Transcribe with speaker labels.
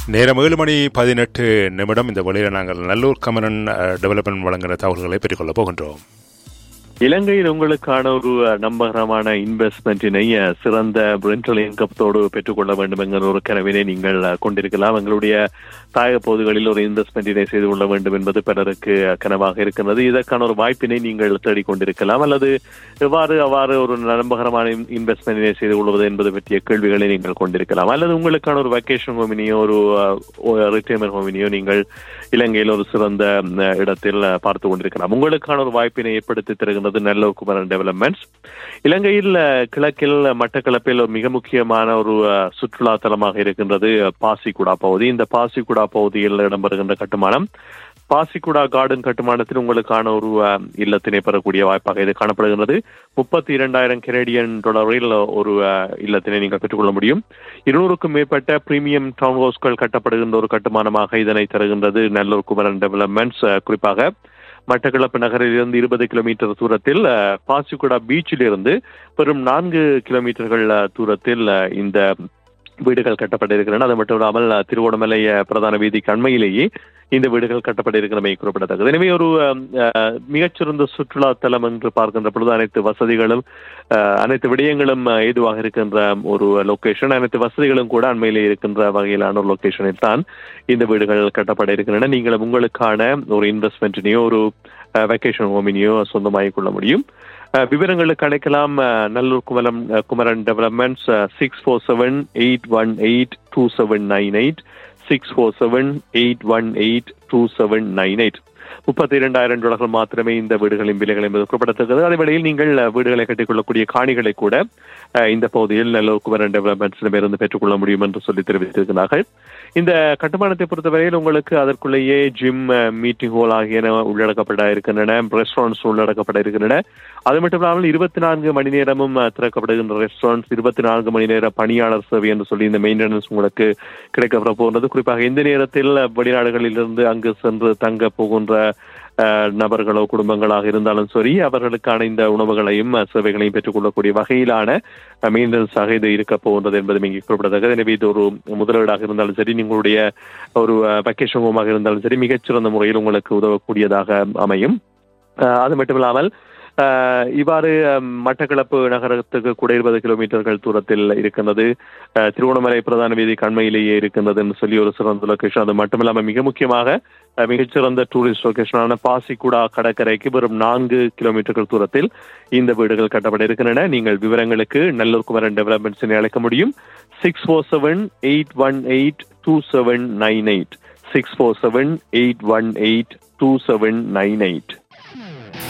Speaker 1: நேரம் ஏழு மணி பதினெட்டு நிமிடம் இந்த வழியில் நாங்கள் நல்லூர் கமரன் அஹ், டெவலப்மெண்ட் வழங்குகிற தகவல்களை பெற்றுக்கொள்ளப் போகின்றோம்
Speaker 2: இலங்கையில் உங்களுக்கான ஒரு அஹ், நம்பகரமான இன்வெஸ்ட்மெண்ட்டினை அஹ், சிறந்த ரெண்டல் இன்கத்தோடு பெற்றுக்கொள்ள வேண்டும் என்கிற ஒரு கனவினை நீங்கள் அஹ், கொண்டிருக்கலாம் எங்களுடைய தாயக பகுதிகளில் ஒரு இன்வெஸ்ட்மெண்ட்டினை செய்து கொள்ள வேண்டும் என்பது பலருக்கு அஹ், கனவாக இருக்கிறது இதற்கான ஒரு வாய்ப்பினை நீங்கள் தேடிக்கொண்டிருக்கலாம் அல்லது எவ்வாறு அவ்வாறு ஒரு நம்பகரமான இன்வெஸ்ட்மெண்ட்டினை செய்து கொள்வது என்பது பற்றிய கேள்விகளை நீங்கள் கொண்டிருக்கலாம் அல்லது உங்களுக்கான ஒரு வெக்கேஷன் ஹோமினியோ ஒரு ரிட்டையர்மெண்ட் ஹோமினியோ நீங்கள் இலங்கையில் ஒரு சிறந்த அஹ், இடத்தில் அஹ், பார்த்து கொண்டிருக்கலாம் உங்களுக்கான ஒரு வாய்ப்பினை ஏற்படுத்தி தருகின்றது நல்ல குமரன் டெவலப்மெண்ட்ஸ் இலங்கையில் அஹ், கிழக்கில் மட்டக்களப்பில் ஒரு மிக முக்கியமான ஒரு அஹ், சுற்றுலா தலமாக இருக்கின்றது அஹ், பாசிக்குடா பகுதி இந்த பாசிக்குடா பகுதியில் இடம்பெறுகின்ற கட்டுமானம் பாசிக்குடா கார்டன் கட்டுமானத்தில் உங்களுக்கான ஒரு அஹ், இல்லத்தினை பெறக்கூடிய வாய்ப்பாக இது காணப்படுகின்றது முப்பத்தி இரண்டாயிரம் கெனடியன் டாலரில் ஒரு அஹ், இல்லத்தினை நீங்கள் பெற்றுக்கொள்ள முடியும் இருநூறுக்கும் மேற்பட்ட பிரீமியம் டவுன் ஹவுஸ்கள் கட்டப்படுகின்ற ஒரு கட்டுமானமாக இதனை தருகின்றது நல்லூர் குமரன் டெவலப்மெண்ட்ஸ் அஹ், குறிப்பாக மட்டக்களப்பு நகரில் இருந்து இருபது கிலோமீட்டர் தூரத்தில் அஹ், பாசிக்குடா பீச்சில் இருந்து வெறும் நான்கு கிலோமீட்டர்கள் அஹ், தூரத்தில் அஹ், இந்த வீடுகள் கட்டப்பட்டிருக்கின்றன அது மட்டும் இல்லாமல் அஹ், திருவோணமலை அஹ், பிரதான வீதிக்கு அண்மையிலேயே இந்த வீடுகள் கட்டப்பட்டிருக்கிறமை குறிப்பிடத்தக்கது எனவே ஒரு அஹ், அஹ், மிகச்சிறந்த சுற்றுலா தலம் என்று பார்க்கின்ற பொழுது அனைத்து வசதிகளும் அஹ், அனைத்து விடயங்களும் அஹ், ஏதுவாக இருக்கின்ற ஒரு லொகேஷன் அனைத்து வசதிகளும் கூட அண்மையிலே இருக்கின்ற வகையிலான ஒரு லொகேஷனில் தான் இந்த வீடுகள் கட்டப்பட இருக்கின்றன நீங்கள் உங்களுக்கான ஒரு இன்வெஸ்ட்மெண்ட்டினையோ ஒரு வெக்கேஷன் ஹோமினையோ சொந்தமாகிக் கொள்ள முடியும் அஹ், விவரங்களுக்கு அழைக்கலாம் அஹ், நல்லூர் குமரம் அஹ், Kumaran developments six four seven eight one eight two seven nine eight six four seven eight one eight two seven nine eight முப்பத்தி இரண்டாயிரம் டாலர்கள் மாத்திரமே இந்த வீடுகளின் விலைகள் என்பது குறிப்பிடத்தக்கது அதே வேளையில் நீங்கள் அஹ், வீடுகளை கட்டிக்கொள்ளக்கூடிய காணிகளை கூட அஹ், இந்த பகுதியில் நல்லூர் குமரன் டெவலப்மெண்ட்ஸிடமிருந்து பெற்றுக்கொள்ள முடியும் என்று சொல்லி தெரிவித்திருக்கிறார்கள் இந்த கட்டுமானத்தை பொறுத்தவரையில் உங்களுக்கு அதற்குள்ளேயே ஜிம் மீட்டிங் ஹால் ஆகியன உள்ளடக்கப்பட இருக்கின்றன ரெஸ்டாரண்ட்ஸ் உள்ளடக்கப்பட இருக்கின்றன அது மட்டும் இல்லாமல் இருபத்தி நான்கு மணி நேரமும் அஹ், திறக்கப்படுகின்ற ரெஸ்டாரண்ட்ஸ் இருபத்தி நான்கு மணி நேர பணியாளர் சேவை என்று சொல்லி இந்த மெயின்டெனன்ஸ் உங்களுக்கு கிடைக்கப்பட போகிறது குறிப்பாக எந்த நேரத்தில் வெளிநாடுகளிலிருந்து அங்கு சென்று தங்க போகின்ற அஹ், நபர்களோ குடும்பங்களாக இருந்தாலும் சரி அவர்களுக்கான இந்த உணவுகளையும் அஹ், சேவைகளையும் பெற்றுக்கொள்ளக்கூடிய வகையிலான மெயின்டெனன்ஸாக இது இருக்க போகின்றது என்பது இங்கே குறிப்பிடத்தக்கது எனவே இது ஒரு முதலீடாக இருந்தாலும் சரி உங்களுடைய ஒரு வெக்கேஷன் ஹோமாக இருந்தாலும் சரி மிகச்சிறந்த முறையில் உங்களுக்கு உதவக்கூடியதாக அமையும் அஹ், அது மட்டும் இல்லாமல் அஹ், இவ்வாறு அஹ், மட்டக்களப்பு நகரத்துக்கு கூட இருபது கிலோமீட்டர்கள் தூரத்தில் இருக்கின்றது அஹ், திருவண்ணாமலை பிரதான வீதி கண்மையிலேயே இருக்கின்றது என்று சொல்லி ஒரு சிறந்த லொகேஷன் அது மட்டும் இல்லாமல் மிக முக்கியமாக அஹ், மிகச்சிறந்த டூரிஸ்ட் லொகேஷனான பாசிக்குடா கடற்கரைக்கு வெறும் நான்கு கிலோமீட்டர்கள் தூரத்தில் இந்த வீடுகள் கட்டப்பட இருக்கின்றன நீங்கள் விவரங்களுக்கு நல்லூர் குமரன் டெவலப்மெண்ட்ஸினை அழைக்க முடியும் six four seven eight one eight two seven nine eight six four seven eight one eight two seven nine eight